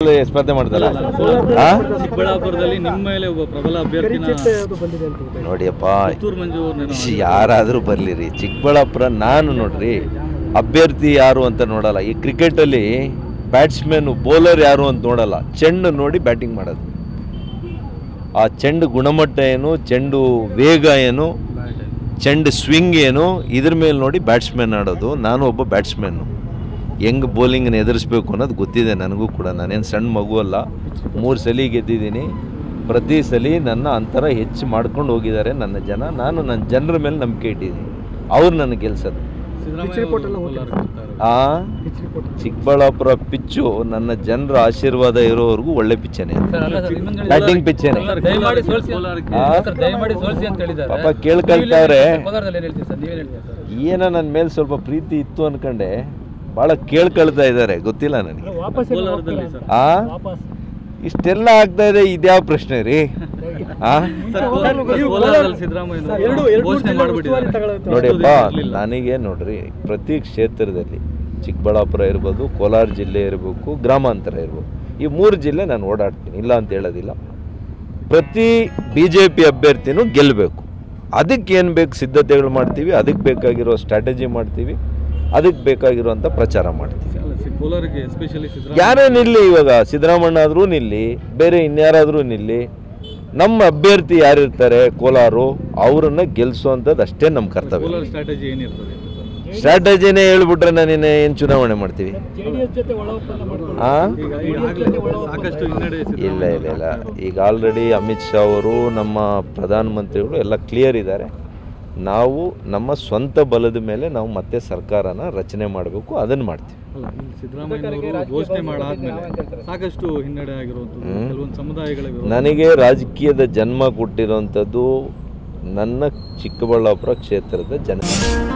ಸ್ಪರ್ಧೆ ಮಾಡ್ತಾರ ಆ? ಚಿಕ್ಕಬಳ್ಳಾಪುರದಲ್ಲಿ ನಿಮ್ಮ ಮೇಲೆ ಒಬ್ಬ ಪ್ರಬಲ ಅಭ್ಯರ್ಥಿನ ನೋಡಿಯಪ್ಪ ಪುತ್ತೂರು ಮಂಜು ಅವ್ರನ್ನೇನೋ ಯಾರಾದರೂ ಬರಲಿ ರೀ ಚಿಕ್ಕಬಳ್ಳಾಪುರ ನಾನು ನೋಡ್ರಿ ಅಭ್ಯರ್ಥಿ ಯಾರು ಅಂತ ನೋಡಲ್ಲ ಈ ಕ್ರಿಕೆಟಲ್ಲಿ ಬ್ಯಾಟ್ಸ್ಮನ್ ಬೌಲರ್ ಯಾರು ಅಂತ ನೋಡಲ್ಲ ಚೆಂಡು ನೋಡಿ ಬ್ಯಾಟಿಂಗ್ ಮಾಡೋದು ಆ ಚೆಂಡು ಗುಣಮಟ್ಟ ಏನು ಚೆಂಡು ವೇಗ ಏನು ಚೆಂಡು ಸ್ವಿಂಗ್ ಏನು ಇದ್ರ ಮೇಲೆ ನೋಡಿ ಬ್ಯಾಟ್ಸ್ಮನ್ ಆಡೋದು ನಾನು ಒಬ್ಬ ಬ್ಯಾಟ್ಸ್ಮನ್ನು ಹೆಂಗೆ ಬೌಲಿಂಗನ್ನ ಎದುರಿಸ್ಬೇಕು ಅನ್ನೋದು ಗೊತ್ತಿದೆ ನನಗೂ ಕೂಡ ನಾನೇನು ಸಣ್ಣ ಮಗು ಅಲ್ಲ ಮೂರು ಸಲ ಗೆದ್ದಿದ್ದೀನಿ ಪ್ರತಿ ಸಲ ನನ್ನ ಅಂತರ ಹೆಚ್ಚು ಮಾಡ್ಕೊಂಡು ಹೋಗಿದ್ದಾರೆ ನನ್ನ ಜನ ನಾನು ನನ್ನ ಜನರ ಮೇಲೆ ನಂಬಿಕೆ ಇಟ್ಟಿದ್ದೀನಿ ಅವ್ರು ನನಗೆ ಗೆಲ್ಸೋದು ಸಿದ್ದರಾಮಯ್ಯ ಅವರು ಕೋಲಾರ ಬರ್ತಾ ಇರೋದು. ಆ ಚಿಕ್ಕಬಳ್ಳಾಪುರ ಪಿಚ್ಚು ನನ್ನ ಜನರ ಆಶೀರ್ವಾದ ಇರೋವರೆಗೂ ಒಳ್ಳೆ ಪಿಚ್ಚನೇ ಬ್ಯಾಟಿಂಗ್ ಪಿಚ್ಚೇನೆ ಸರ್, ದಯಮಾಡಿ ಸೋಲ್ಸಿ ಕೋಲಾರಕ್ಕೆ ಆ? ಸರ್, ದಯಮಾಡಿ ಸೋಲ್ಸಿ ಅಂತ ಹೇಳಿದ್ದಾರೆ ಪಾಪ ಕೇಳ್ಕೊಳ್ತಾವ್ರೆ ಕೋಲಾರದಲ್ಲಿ ಏನ್ ಹೇಳ್ತೀರಿ ಸರ್ ನೀವೇನ್ ಹೇಳ್ತೀರಾ ಸರ್ ಏನೋ ನನ್ನ ಮೇಲೆ ಸ್ವಲ್ಪ ಪ್ರೀತಿ ಇತ್ತು ಅನ್ಕಂಡೆ ಭಾಳ ಕೇಳ್ಕೊಳ್ತಾ ಇದ್ದಾರೆ ಗೊತ್ತಿಲ್ಲ ನನಗೆ ಕೋಲಾರದಲ್ಲಿ ಸರ್ ಆ ಇಷ್ಟೆಲ್ಲ ಆಗ್ತಾ ಇದೆ ಇದ್ಯಾವ ಪ್ರಶ್ನೆ ರೀ ಆ ಸರ್, ಕೋಲಾರ- ಕೋಲಾರದಲ್ಲಿ ಸಿದ್ದರಾಮಯ್ಯ ಘೋಷಣೆ ಮಾಡ್ಬಿಟ್ಟಿದ್ದಾರೆ ನೋಡಿಯಪ್ಪ ನನಗೆ ನೋಡ್ರಿ ಪ್ರತಿ ಕ್ಷೇತ್ರದಲ್ಲಿ ಚಿಕ್ಕಬಳ್ಳಾಪುರ ಇರ್ಬೋದು ಕೋಲಾರ ಜಿಲ್ಲೆ ಇರಬೇಕು ಗ್ರಾಮಾಂತರ ಇರ್ಬೋದು ಈ ಮೂರು ಜಿಲ್ಲೆ ನಾನು ಓಡಾಡ್ತೀನಿ ಇಲ್ಲ ಅಂತ ಹೇಳೋದಿಲ್ಲ ಪ್ರತಿ ಬಿ ಜೆ ಪಿ ಅಭ್ಯರ್ಥಿನೂ ಗೆಲ್ಲಬೇಕು ಅದಕ್ಕೆ ಏನು ಬೇಕು ಸಿದ್ಧತೆಗಳು ಮಾಡ್ತೀವಿ ಅದಕ್ಕೆ ಬೇಕಾಗಿರೋ ಸ್ಟ್ರಾಟಜಿ ಮಾಡ್ತೀವಿ ಅದಕ್ಕೆ ಬೇಕಾಗಿರುವಂಥ ಪ್ರಚಾರ ಮಾಡ್ತೀವಿ ಅಲ್ಲ, ಸಿ- ಕೋಲಾರಕ್ಕೆ ಎಸ್ಪೆಷಲಿ ಸಿದ್ದರಾಮಯ್ಯ ಯಾರೇ ನಿಲ್ಲಿ ಇವಾಗ ಸಿದ್ದರಾಮಣ್ಣ ಆದರೂ ನಿಲ್ಲಿ ಬೇರೆ ಇನ್ಯಾರಾದರೂ ನಿಲ್ಲಿ ನಮ್ಮ ಅಭ್ಯರ್ಥಿ ಯಾರಿರ್ತಾರೆ ಕೋಲಾರು ಅವರನ್ನ ಗೆಲ್ಲಿಸುವಂಥದ್ದು ಅಷ್ಟೇ ನಮ್ಮ ಕರ್ತವ್ಯ ಕೋಲಾರ ಸ್ಟ್ರಾಟಜಿ ಏನಿರ್ತದೆ ಅಂತ ಸರ್ ಸ್ಟ್ರಾಟಜಿನೇ ಹೇಳ್ಬಿಟ್ರೆ ನಾನು ಏನು ಚುನಾವಣೆ ಮಾಡ್ತೀವಿ ಆ ಈಗ ಈಗಾಗಲೇ ಸಾಕಷ್ಟು ಹಿನ್ನಡೆ ಇಲ್ಲ ಸಿದ್ದರಾಮಯ್ಯ ಇಲ್ಲ ಇಲ್ಲ ಈಗ ಆಲ್ರೆಡಿ ಅಮಿತ್ ಶಾ ಅವರು ನಮ್ಮ ಪ್ರಧಾನಮಂತ್ರಿಗಳು ಎಲ್ಲ ಕ್ಲಿಯರ್ ಇದ್ದಾರೆ ನಾವು ನಮ್ಮ ಸ್ವಂತ ಬಲದ ಮೇಲೆ ನಾವು ಮತ್ತೆ ಸರ್ಕಾರನ ರಚನೆ ಮಾಡಬೇಕು ಅದನ್ನು ಮಾಡ್ತೀವಿ ಅಲ್ಲ ಈ ಸಿದ್ದರಾಮಯ್ಯನವರು ಘೋಷಣೆ ಮಾಡಾದ್ಮೇಲೆ ಸಾಕಷ್ಟು ಹಿನ್ನಡೆ ಆಗಿರುವಂಥದ್ದು ಹ್ಮ್. ಕೆಲವೊಂದು ಸಮುದಾಯಗಳ ವಿರೋಧ ನನಗೆ ರಾಜಕೀಯದ ಜನ್ಮ ಕೊಟ್ಟಿರೋಂಥದ್ದು ನನ್ನ ಚಿಕ್ಕಬಳ್ಳಾಪುರ ಕ್ಷೇತ್ರದ ಜನ